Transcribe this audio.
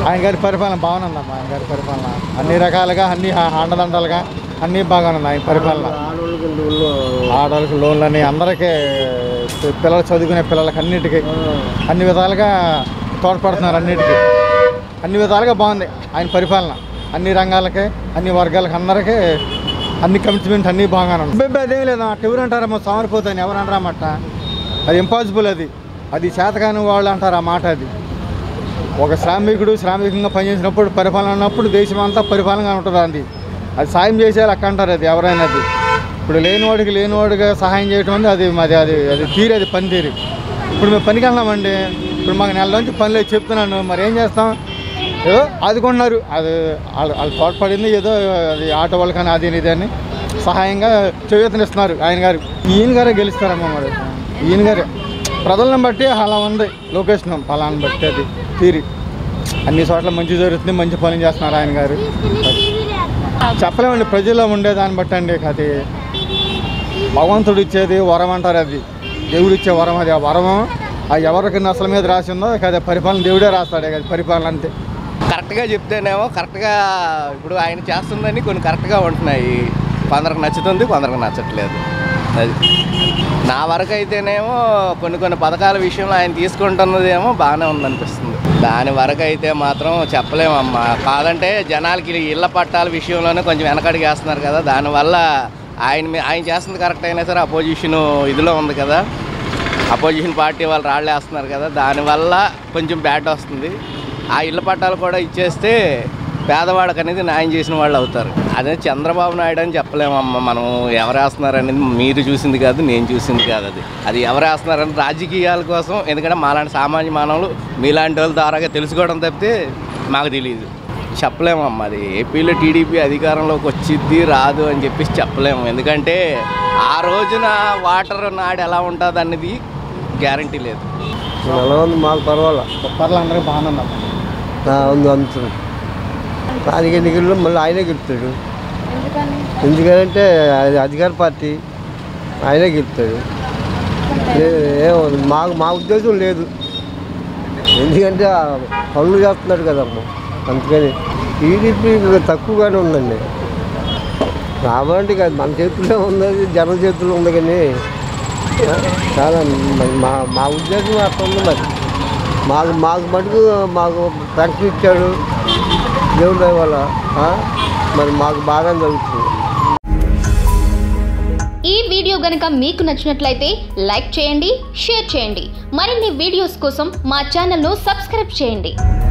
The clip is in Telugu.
ఆయన గారి పరిపాలన బాగానే ఉందమ్మా ఆయన గారి పరిపాలన అన్ని రకాలుగా అన్ని హా- అండదండలుగా అన్నీ బాగానే ఉంది ఆయన పరిపాలన ఆడవాళ్ళకి ఊళ్ళో ఆడవాళ్ళకి లోన్లని అందరికీ పి- పిల్లలు చదువుకునే పిల్లలకి అన్నిటికీ అన్ని విధాలుగా తోడ్పడుతున్నారు అన్నిటికీ అన్ని విధాలుగా బాగుంది ఆయన పరిపాలన అన్ని రంగాలకి అన్ని వర్గాలకి అందరికీ అన్ని కమిట్మెంట్ అన్నీ బాగానే ఉన్నాయి అబ్బాయి అదేం లేదు అట్ట ఎవరు అంటారమ్మా సోమరిపోతాను ఎవరు అంటారన్నమాట అది ఇంపాసిబుల్ అది అది చేతకాని వాళ్ళు అంటారు ఆ మాట అది ఒక శ్రామికుడు శ్రామికంగా పనిచేసినప్పుడు పరిపాలన ఉన్నప్పుడు దేశం అంతా పరిపాలనగా ఉంటుంది అది అది సాయం చేసే లెక్క అంటారు అది ఎవరైనా అది ఇప్పుడు లేనివాడికి లేనివాడిగా సహాయం చేయడం అంటే అది మాది అది అది తీరు అది పని తీరు ఇప్పుడు మేము పనికి వెళ్దామండి ఇప్పుడు మాకు నెల నుంచి పని లేదు చెప్తున్నాను మరి ఏం చేస్తాం ఏదో ఆదుకుంటున్నారు అది వాళ్ళు వాళ్ళు తోడ్పడింది ఏదో అది ఆటో వాళ్ళకని అది ఇది అని సహాయంగా చేయూతనిస్తున్నారు ఆయన గారు ఈయన గారే గెలుస్తారమ్మా మరి ఈయన గారే ప్రజలను బట్టి అలా ఉంది లొకేషన్ ఫలాన్ని బట్టి అది తీరి అన్ని చోట్ల మంచి జరుగుతుంది మంచి పనులు చేస్తున్నారు ఆయన గారు చెప్పలేమండి ప్రజల్లో ఉండే దాన్ని బట్టి అండి అది భగవంతుడు ఇచ్చేది వరం అంటారు అది దేవుడు ఇచ్చే వరం అది ఆ వరం ఆ ఎవరికి అసలు మీద రాసి ఉందో అది పరిపాలన దేవుడే రాస్తాడు అది పరిపాలన అంతే కరెక్ట్గా చెప్తేనేమో కరెక్ట్గా ఇప్పుడు ఆయన చేస్తుందని కొన్ని కరెక్ట్గా ఉంటున్నాయి కొందరికి నచ్చుతుంది కొందరికి నచ్చట్లేదు అది నా వరకు అయితేనేమో కొన్ని కొన్ని పథకాల విషయంలో ఆయన తీసుకుంటున్నదేమో బాగానే ఉందనిపిస్తుంది దాని వరకు అయితే మాత్రం చెప్పలేమమ్మా కాదంటే జనాలకి ఇళ్ళ పట్టాల విషయంలోనే కొంచెం వెనకడికి వేస్తున్నారు కదా దానివల్ల ఆయన మీ- ఆయన చేస్తుంది కరెక్ట్ అయినా సరే అపోజిషన్ ఇదిలో ఉంది కదా అపోజిషన్ పార్టీ వాళ్ళు రాళ్ళు వేస్తున్నారు కదా దానివల్ల కొంచెం బ్యాట్ వస్తుంది ఆ ఇళ్ళ పట్టాలు కూడా ఇచ్చేస్తే పేదవాడికి అనేది న్యాయం చేసిన వాళ్ళు అవుతారు అదే చంద్రబాబు నాయుడు అని చెప్పలేమమ్మా మనం ఎవరు వేస్తున్నారు అనేది మీరు చూసింది కాదు నేను చూసింది కాదు అది అది ఎవరు వేస్తున్నారని రాజకీయాల కోసం ఎందుకంటే మాలాంటి సామాన్య మానవులు మీలాంటి వాళ్ళ ద్వారాగా తెలుసుకోవడం తప్పితే మాకు తెలియదు చెప్పలేమమ్మా అది ఏపీలో టీడీపీ అధికారంలోకి వచ్చిద్ది రాదు అని చెప్పేసి చెప్పలేము ఎందుకంటే ఆ రోజున వాటర్ నాడు ఎలా ఉంటుంది అన్నది గ్యారంటీ లేదు ఎలా ఉంది మాకు పర్వాలా పర్లు అందరికీ బాగానే ఉందమ్మా ఆ, ఉంది అందుతుంది స్థానిక ఎన్నికల్లో మళ్ళీ ఆయనే గెలుస్తాడు ఎందుకంటే అది అధికార పార్టీ ఆయనే గెలుస్తాడు ఏ- ఏమో మాకు మా ఉద్దేశం లేదు ఎందుకంటే ఆ పనులు చేస్తున్నాడు కదమ్మా అందుకని టీడీపీ తక్కువగానే ఉందండి రావాలంటే కాదు మన చేతుల్లో ఉన్నది జనం చేతుల్లో ఉంది కానీ ఆ, చాలా మరి మా మా ఉద్దేశం అట్లా ఉంది మరి మాకు మాకు మటుకు మాకు పెన్షన్ ఇచ్చాడు దేవుడి దయ వల్ల ఆ, మరి మాకు బాగా జరుగుతుంది ఈ వీడియో గనుక మీకు నచ్చినట్లయితే లైక్ చేయండి షేర్ చేయండి మరిన్ని వీడియోస్ కోసం మా ఛానల్ను సబ్స్క్రైబ్ చేయండి